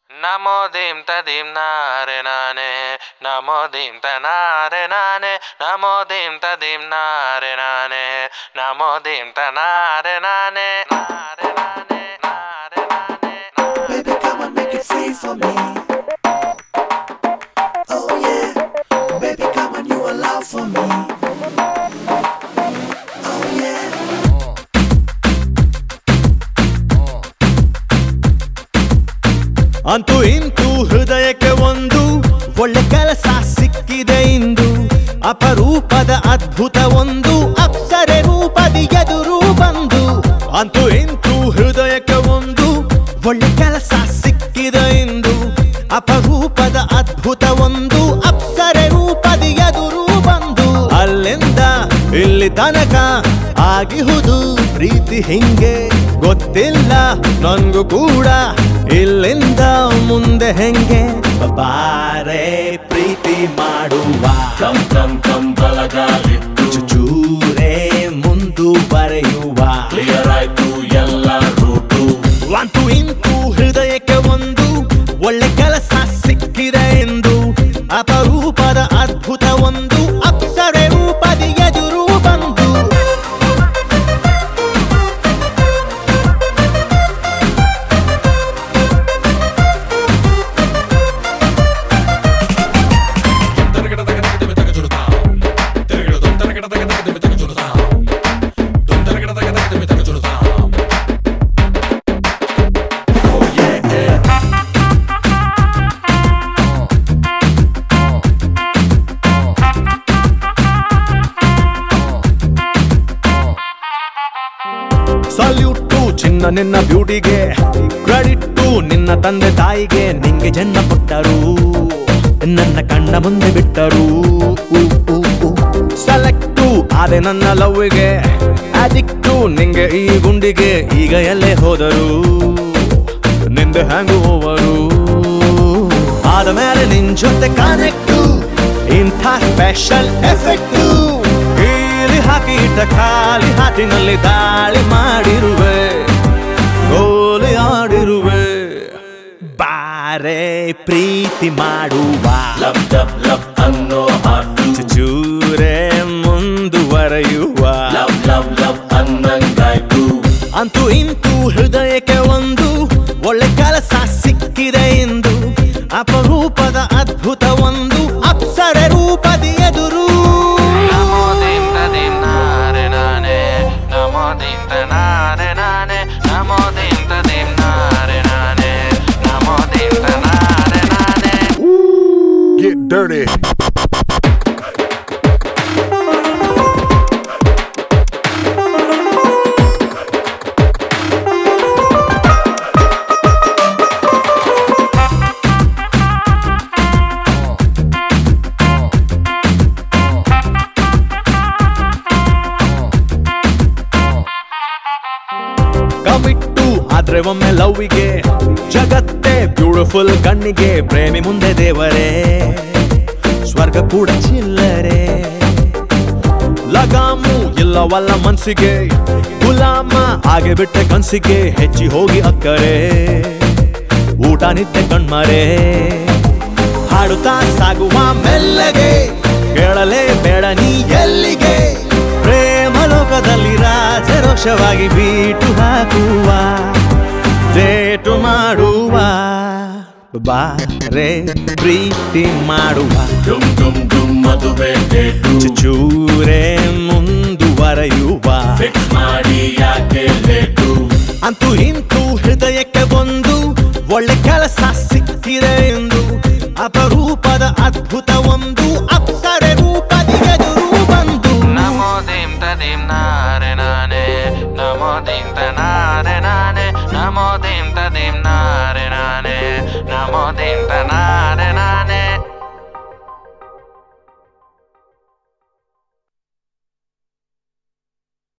ನಮೋ ದೀಂ ತದೀಂ ನಾರೆ ನಾನೆ ನಮೋ ದೀಂ ತನಾರೆ ನಾನೆ ನಮೋ ದೀಂ ತದೀಂ ನಾರೆ ನಾನೆ ನಮೋ ದೀಂ ತನಾರೆ ನಾನೆ ನಾರೆ ನಾನೆ ನಾರೆ ನಾನೆ Baby, come on, make it free for me. Oh yeah, baby, come on, you allow for me. Oh yeah. ಅಂತೂ ಇಂತೂ ಹೃದಯಕ್ಕೆ ಒಂದು ಒಳ್ಳೆ ಕೆಲಸ ಸಿಕ್ಕಿದೆ ಇಂದು ಅಪರೂಪದ ಅದ್ಭುತ ಒಂದು ಅಪ್ಸರೆ ರೂಪದಿ ಎದುರು ಬಂದು ಅಂತೂ ಇಂತೂ ಹೃದಯಕ್ಕೆ ಒಂದು ಒಳ್ಳೆ ಕೆಲಸ ಸಿಕ್ಕಿದೆ ಇಂದು ಅಪರೂಪದ ಅದ್ಭುತ ಒಂದು ಅಪ್ಸರೆ ರೂಪದಿ ಎದುರು ಬಂದು ಅಲ್ಲಿಂದ ಇಲ್ಲಿ ತನಕ ಆಗಿಹುದು ಪ್ರೀತಿ ಹಿಂಗೆ ಗೊತ್ತಿಲ್ಲ ನನ್ಗೂ ಕೂಡ ಇಲ್ಲಿಂದ ಮುಂದೆ ಹೆಂಗೆ ಬಾರೆ ಪ್ರೀತಿ ಮಾಡುವ ಕಂ ಕಂ ಕಂ ಬಲಗಾಲಿತ್ತು ಚೂರೇ ಮುಂದುವರೆಯುವ ಕ್ಲಿಯರ್ ಆಯ್ತು ಎಲ್ಲ ರೂಟು ಅಂತೂ ಇಂತೂ ಹೃದಯಕ್ಕೆ ಒಂದು ಒಳ್ಳೆ ಕೆಲಸ ಸಿಕ್ಕಿದೆ ಎಂದು ಅಪರೂಪದ ಅದ್ಭುತ ಒಂದು ಅಪ್ಸರೆ ರೂಪದಿ ಎದುರು ಬಂದು ಸಲ್ಯೂಟು ಚಿನ್ನ ನಿನ್ನ ಬ್ಯೂಟಿಗೆ ಕ್ರೆಡಿಟ್ಟು ನಿನ್ನ ತಂದೆ ತಾಯಿಗೆ ನಿಂಗೆ ಜನ್ಮ ಕೊಟ್ಟರು ನನ್ನ ಕಣ್ಣ ಮುಂದೆ ಬಿಟ್ಟರು ಸೆಲೆಕ್ಟು ಆದೆ ನನ್ನ ಲವ್ಗೆ ಅಡಿಕ್ಟು ನಿಂಗೆ ಈ ಗುಂಡಿಗೆ ಈಗ ಎಲ್ಲೇ ಹೋದರು ನಿಂದೆ ಹ್ಯಾಂಗು ಹೋವರು ಆದ ಮೇಲೆ ನಿನ್ ಜೊತೆ ಕನೆಕ್ಟು ಇಂಥ ಸ್ಪೆಷಲ್ ಎಫೆಕ್ಟು ಕೀಲಿ ಹಾಕಿ ಇಟ್ಟ ಖಾಲಿ ಹಾಟಿನಲ್ಲಿ ದಾಳಿ ಮಾಡಿರುವೆ ಗೋಲಿ ಆಡಿರುವೆ ಬಾರೆ ಪ್ರೀತಿ ಮಾಡುವ ಲಬ್ ಡಬ್ ಲಬ್ ಅನ್ನೋ ಹಾಟು ಚೂರೇ ಮುಂದುವರೆಯುವ ಲವ್ ಲವ್ ಲವ್ ಅನ್ನಂಗಾಯ್ತು ಅಂತೂ ಇಂತೂ ಹೃದಯಕ್ಕೆ ಒಂದು ಒಳ್ಳೆ ಕೆಲಸ ಸಿಕ್ಕಿದೆ ಎಂದು ಅಪರೂಪದ ಅದ್ಭುತ ಒಂದು ಅಪ್ಸರೆ ರೂಪದಿ ಎದುರು ನಮೋ ದೀಂ ತದೀಂ ನಾರೆ ನಾನೆ ನಮೋ ದೀಂ ತನಾರೆ ನಾನೆ ನಮೋ ದೀಂ ತದೀಂ ನಾರೆ ನಾನೆ ನಮೋ ದೀಂ ತನಾರೆ ನಾನೆ Get dirty. ಕಮಿಟ್ಟು ಆದ್ರೆ ಒಮ್ಮೆ ಲವ್ವಿಗೆ ಜಗತ್ತೇ ಬ್ಯೂಟಿಫುಲ್ ಕಣ್ಣಿಗೆ ಪ್ರೇಮಿ ಮುಂದೆ ದೇವರೇ ಸ್ವರ್ಗ ಕೂಡ ಚಿಲ್ಲರೆ ಲಗಾಮು ಇಲ್ಲವಲ್ಲ ಮನ್ಸಿಗೆ ಗುಲಾಮ ಆಗೆ ಬಿಟ್ಟೆ ಕನ್ಸಿಗೆ ಹೆಚ್ಚಿ ಹೋಗಿ ಅಕ್ಕರೆ ಊಟ ನಿತ್ಯ ಕಣ್ಮರೆ ಹಾಡುತ್ತಾ ಸಾಗುವ ಮೆಲ್ಲಗೆ ಕೇಳಲೇ ಬೇಡ ನೀ ಎಲ್ಲಿಗೆ ಪ್ರೇಮ ಲೋಕದಲ್ಲಿ ರಾಜರೋಷವಾಗಿ ಬೀಟು ಹಾಕುವ ಡೇಟು ಮಾಡುವ ಬಾರೆ ಪ್ರೀತಿ ಮಾಡುವ ಡುಮ್ ಡುಮ್ ಡುಮ್ ಮದುವೆ ಡೇಟು ಚೂರೇ ಮುಂದುವರೆಯುವ ಫಿಕ್ಸ್ ಮಾಡಿ ಯಾಕೆ ಲೇಟು ಅಂತೂ ಇಂತೂ ಹೃದಯಕ್ಕೆ ಒಂದು ಒಳ್ಳೆ ಕೆಲಸ ಸಿಕ್ಕಿದೆ ಎಂದು ಅಪರೂಪದ ಅದ್ಭುತ ಒಂದು ಅಪ್ಸರೆ ರೂಪದಿ ಎದುರು ಬಂದು ನಮೋ ದೀಂ ತದೀಂ ನಾರೆ ನಾನೆ ನಮೋ ದೀಂ ತನಾರೆ ನಾನೆ ನಮೋ ದೀಂ ತದೀಂ ನಾರೆ ನಾನೆ ನಮೋ ದೀಂ ತನಾರೆ